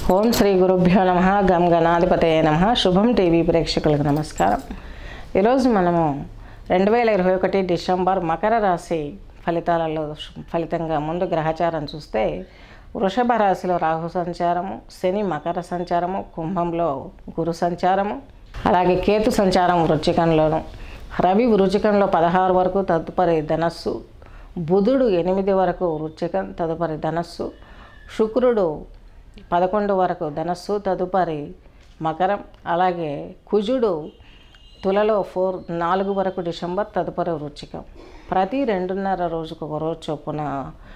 ఓం శ్రీ గురుభ్యో నమ గం గణాధిపతయ నమ శుభం టీవీ ప్రేక్షకులకు నమస్కారం ఈరోజు మనము రెండు వేల ఇరవై ఒకటి డిసెంబర్ మకర రాశి ఫలితాలలో ఫలితంగా ముందు గ్రహచారం చూస్తే వృషభ రాశిలో రాహు సంచారము శని మకర సంచారము కుంభంలో గురు సంచారము అలాగే కేతు సంచారం వృచ్చికంలోను రవి వృచ్చికంలో పదహారు వరకు తదుపరి ధనస్సు బుధుడు ఎనిమిది వరకు వృచ్చికం తదుపరి ధనస్సు శుక్రుడు పదకొండు వరకు ధనస్సు తదుపరి మకరం అలాగే కుజుడు తులలో ఫోర్ నాలుగు వరకు డిసెంబర్ తదుపరి వృచ్చికం ప్రతి రెండున్నర రోజుకు ఒక రోజు చొప్పున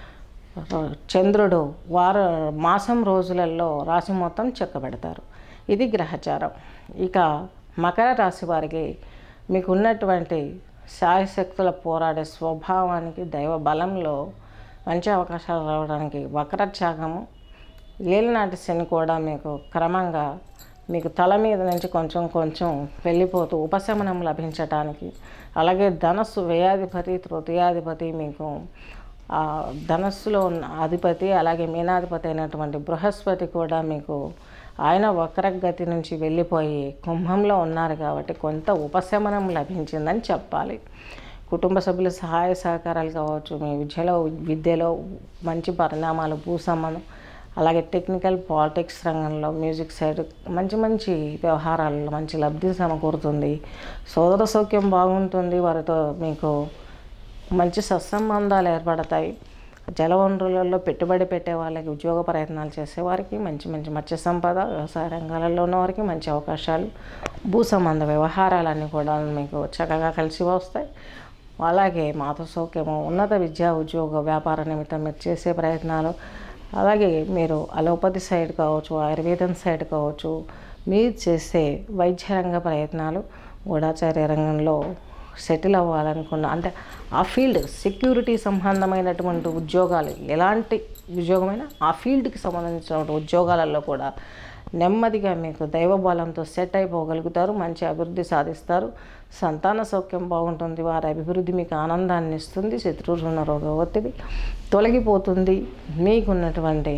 చంద్రుడు వార మాసం రోజులలో రాశి మొత్తం చెక్కబెడతారు ఇది గ్రహచారం ఇక మకర రాశి వారికి మీకు ఉన్నటువంటి శాయశక్తుల పోరాడే స్వభావానికి దైవ బలంలో మంచి అవకాశాలు రావడానికి వక్రత్యాగము ఏలినాటి శని కూడా మీకు క్రమంగా మీకు తల మీద నుంచి కొంచెం కొంచెం వెళ్ళిపోతూ ఉపశమనం లభించటానికి అలాగే ధనస్సు వ్యయాధిపతి తృతీయాధిపతి మీకు ఆ ధనస్సులో ఉన్న అధిపతి అలాగే మీనాధిపతి అయినటువంటి బృహస్పతి కూడా మీకు ఆయన వక్రగతి నుంచి వెళ్ళిపోయి కుంభంలో ఉన్నారు కాబట్టి కొంత ఉపశమనం లభించిందని చెప్పాలి కుటుంబ సభ్యుల సహాయ సహకారాలు కావచ్చు మీ విద్యలో విద్యలో మంచి పరిణామాలు భూసంబంధం అలాగే టెక్నికల్ పాలిటిక్స్ రంగంలో మ్యూజిక్ సైడ్ మంచి మంచి వ్యవహారాలలో మంచి లబ్ధి సమకూరుతుంది సోదర సౌఖ్యం బాగుంటుంది వారితో మీకు మంచి సత్సంబంధాలు ఏర్పడతాయి జలవనరులలో పెట్టుబడి పెట్టే వాళ్ళకి ఉద్యోగ ప్రయత్నాలు చేసేవారికి మంచి మంచి మత్స్య సంపద వ్యవసాయ రంగాలలో ఉన్న వారికి మంచి అవకాశాలు భూ సంబంధ వ్యవహారాలన్నీ కూడా మీకు చక్కగా కలిసి వస్తాయి అలాగే మాత సౌఖ్యము ఉన్నత విద్యా ఉద్యోగ వ్యాపార నిమిత్తం మీరు చేసే ప్రయత్నాలు అలాగే మీరు అలోపతి సైడ్ కావచ్చు ఆయుర్వేదం సైడ్ కావచ్చు మీరు చేసే వైద్య రంగ ప్రయత్నాలు గూఢాచార్య రంగంలో సెటిల్ అవ్వాలనుకున్న అంటే ఆ ఫీల్డ్ సెక్యూరిటీ సంబంధమైనటువంటి ఉద్యోగాలు ఎలాంటి ఉద్యోగమైనా ఆ ఫీల్డ్కి సంబంధించిన ఉద్యోగాలలో కూడా నెమ్మదిగా మీకు దైవ బలంతో సెట్ అయిపోగలుగుతారు మంచి అభివృద్ధి సాధిస్తారు సంతాన సౌఖ్యం బాగుంటుంది వారి అభివృద్ధి మీకు ఆనందాన్ని ఇస్తుంది శత్రు రుణ రోగ ఒత్తిడి తొలగిపోతుంది మీకున్నటువంటి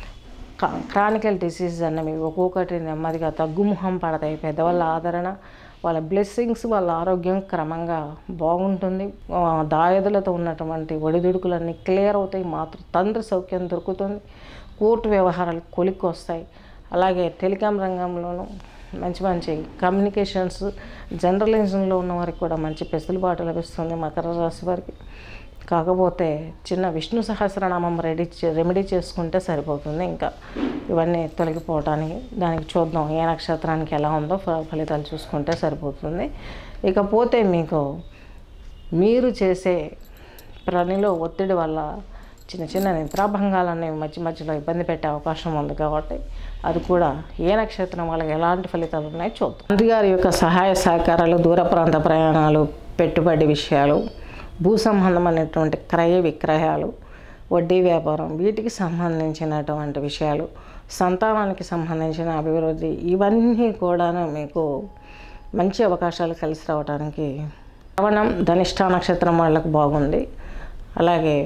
క్రానికల్ డిసీజ్ అన్నవి ఒక్కొక్కటి నెమ్మదిగా తగ్గుముఖం పడతాయి పెద్దవాళ్ళ ఆదరణ వాళ్ళ బ్లెస్సింగ్స్ వాళ్ళ ఆరోగ్యం క్రమంగా బాగుంటుంది ఆ, దాయదులతో ఉన్నటువంటి ఒడిదుడుకులన్నీ క్లియర్ అవుతాయి మాతృ తండ్రి సౌఖ్యం దొరుకుతుంది కోర్టు వ్యవహారాలు కొలిక్కి వస్తాయి అలాగే టెలికాం రంగంలోనూ మంచి మంచి కమ్యూనికేషన్స్ జర్నలిజంలో ఉన్న వారికి కూడా మంచి పెసులుబాటు లభిస్తుంది మకర రాశి వారికి కాకపోతే చిన్న విష్ణు సహస్రనామం రెడీ చే రెమెడీ చేసుకుంటే సరిపోతుంది ఇంకా ఇవన్నీ తొలగిపోవటానికి దానికి చూద్దాం ఏ నక్షత్రానికి ఎలా ఉందో ఫ- ఫలితాలు చూసుకుంటే సరిపోతుంది ఇకపోతే మీకు మీరు చేసే పనిలో ఒత్తిడి వల్ల చిన్న చిన్న నిద్రాభంగాలు అనేవి మధ్య మధ్యలో ఇబ్బంది పెట్టే అవకాశం ఉంది కాబట్టి అది కూడా ఏ నక్షత్రం వాళ్ళకి ఎలాంటి ఫలితాలు ఉన్నాయో చూద్దాం తండ్రి గారి యొక్క సహాయ సహకారాలు దూర ప్రాంత ప్రయాణాలు పెట్టుబడి విషయాలు భూ సంబంధమైనటువంటి క్రయ విక్రయాలు వడ్డీ వ్యాపారం వీటికి సంబంధించినటువంటి విషయాలు సంతానానికి సంబంధించిన అభివృద్ధి ఇవన్నీ కూడాను మీకు మంచి అవకాశాలు కలిసి రావడానికి శ్రవణం ధనిష్ట నక్షత్రం వాళ్ళకు బాగుంది అలాగే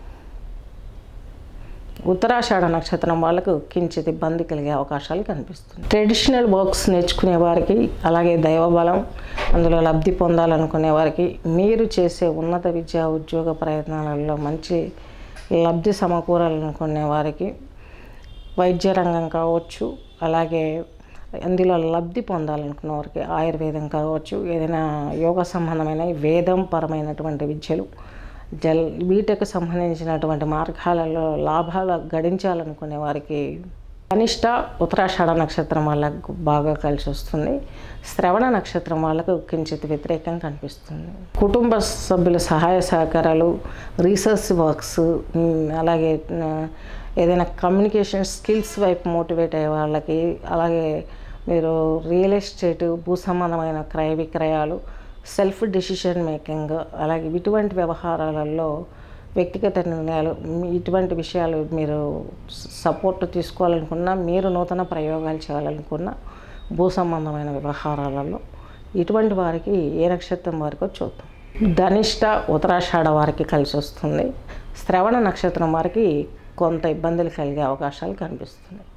ఉత్తరాషాఢ నక్షత్రం వాళ్ళకు కించిత్ ఇబ్బంది కలిగే అవకాశాలు కనిపిస్తుంది ట్రెడిషనల్ వర్క్స్ నేర్చుకునే వారికి అలాగే దైవబలం అందులో లబ్ధి పొందాలనుకునే వారికి మీరు చేసే ఉన్నత విద్యా ఉద్యోగ ప్రయత్నాలలో మంచి లబ్ధి సమకూరాలనుకునే వారికి వైద్య రంగం కావచ్చు అలాగే అందులో లబ్ధి పొందాలనుకున్న వారికి ఆయుర్వేదం కావచ్చు ఏదైనా యోగ సంబంధమైన వేదం పరమైనటువంటి విద్యలు జల్ వీటికి సంబంధించినటువంటి మార్గాలలో లాభాలు గడించాలనుకునే వారికి కనిష్ట ఉత్తరాషాఢ నక్షత్రం వాళ్ళకు బాగా కలిసి వస్తుంది శ్రవణ నక్షత్రం వాళ్ళకు కించిత్ వ్యతిరేకం కనిపిస్తుంది కుటుంబ సభ్యుల సహాయ సహకారాలు రీసెర్చ్ వర్క్స్ ఉమ్, అలాగే ఆ, ఏదైనా కమ్యూనికేషన్ స్కిల్స్ వైపు మోటివేట్ అయ్యే వాళ్ళకి అలాగే మీరు రియల్ ఎస్టేట్ భూ సంబంధమైన క్రయ విక్రయాలు సెల్ఫ్ డెసిషన్ మేకింగ్ అలాగే ఇటువంటి వ్యవహారాలలో వ్యక్తిగత నిర్ణయాలు మీ- ఇటువంటి విషయాలు మీరు సపోర్ట్ తీసుకోవాలనుకున్నా మీరు నూతన ప్రయోగాలు చేయాలనుకున్నా భూ సంబంధమైన వ్యవహారాలలో ఇటువంటి వారికి ఏ నక్షత్రం వారికో చూద్దాం ధనిష్ట ఉత్తరాషాఢ వారికి కలిసి వస్తుంది శ్రవణ నక్షత్రం వారికి కొంత ఇబ్బందులు కలిగే అవకాశాలు కనిపిస్తున్నాయి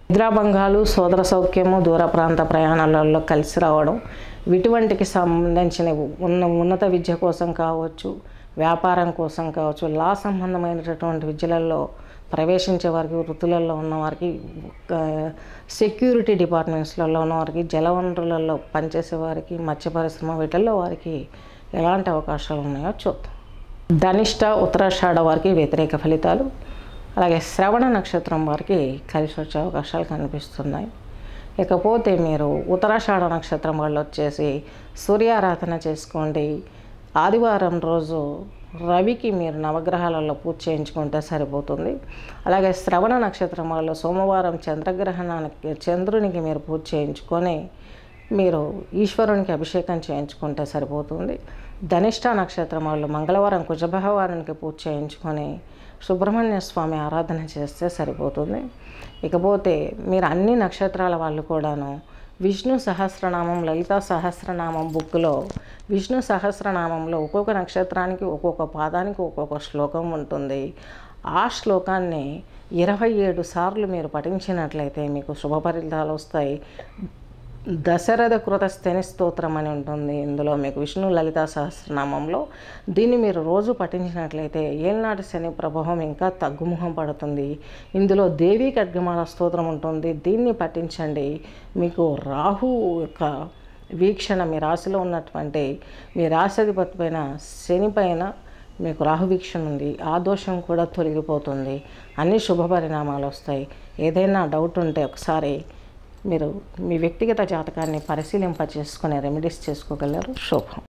నిద్రాభంగాలు సోదర సౌఖ్యము దూర ప్రాంత ప్రయాణాలలో కలిసి రావడం వీటివంటికి సంబంధించిన ఉన్న ఉన్నత విద్య కోసం కావచ్చు వ్యాపారం కోసం కావచ్చు లా సంబంధమైనటువంటి విద్యలలో ప్రవేశించే వారికి వృత్తులలో ఉన్న వారికి సెక్యూరిటీ డిపార్ట్మెంట్స్లలో ఉన్న వారికి జలవనరులలో పనిచేసే వారికి మత్స్య పరిశ్రమ వీటిల్లో వారికి ఎలాంటి అవకాశాలు ఉన్నాయో చూద్దాం ధనిష్ట ఉత్తరాషాఢ వారికి వ్యతిరేక ఫలితాలు అలాగే శ్రవణ నక్షత్రం వారికి కలిసి వచ్చే అవకాశాలు కనిపిస్తున్నాయి ఇకపోతే మీరు ఉత్తరాషాఢ నక్షత్రం వాళ్ళు వచ్చేసి సూర్యారాధన చేసుకోండి ఆదివారం రోజు రవికి మీరు నవగ్రహాలలో పూజ చేయించుకుంటే సరిపోతుంది అలాగే శ్రవణ నక్షత్రం వాళ్ళు సోమవారం చంద్రగ్రహణానికి చంద్రునికి మీరు పూజ చేయించుకొని మీరు ఈశ్వరునికి అభిషేకం చేయించుకుంటే సరిపోతుంది ధనిష్ట నక్షత్రం వాళ్ళు మంగళవారం కుజభగవానునికి పూజ చేయించుకొని సుబ్రహ్మణ్య స్వామి ఆరాధన చేస్తే సరిపోతుంది ఇకపోతే మీరు అన్ని నక్షత్రాల వాళ్ళు కూడాను విష్ణు సహస్రనామం లలిత సహస్రనామం బుక్లో విష్ణు సహస్రనామంలో ఒక్కొక్క నక్షత్రానికి ఒక్కొక్క పాదానికి ఒక్కొక్క శ్లోకం ఉంటుంది ఆ శ్లోకాన్ని ఇరవై ఏడు సార్లు మీరు పఠించినట్లయితే మీకు శుభ ఫలితాలు వస్తాయి దశరథ కృత స్థని స్తోత్రం అని ఉంటుంది ఇందులో మీకు విష్ణు లలిత సహస్రనామంలో దీన్ని మీరు రోజు పఠించినట్లయితే ఏళ్ళనాటి శని ప్రభావం ఇంకా తగ్గుముఖం పడుతుంది ఇందులో దేవీ ఖడ్గమాల స్తోత్రం ఉంటుంది దీన్ని పఠించండి మీకు రాహు యొక్క వీక్షణ మీ రాశిలో ఉన్నటువంటి మీ రాశిధిపతి పైన శని పైన మీకు రాహు వీక్షణ ఉంది ఆ దోషం కూడా తొలగిపోతుంది అన్ని శుభ పరిణామాలు వస్తాయి ఏదైనా డౌట్ ఉంటే ఒకసారి మీరు మీ వ్యక్తిగత జాతకాన్ని పరిశీలింప చేసుకునే రెమెడీస్ చేసుకోగలరు శుభం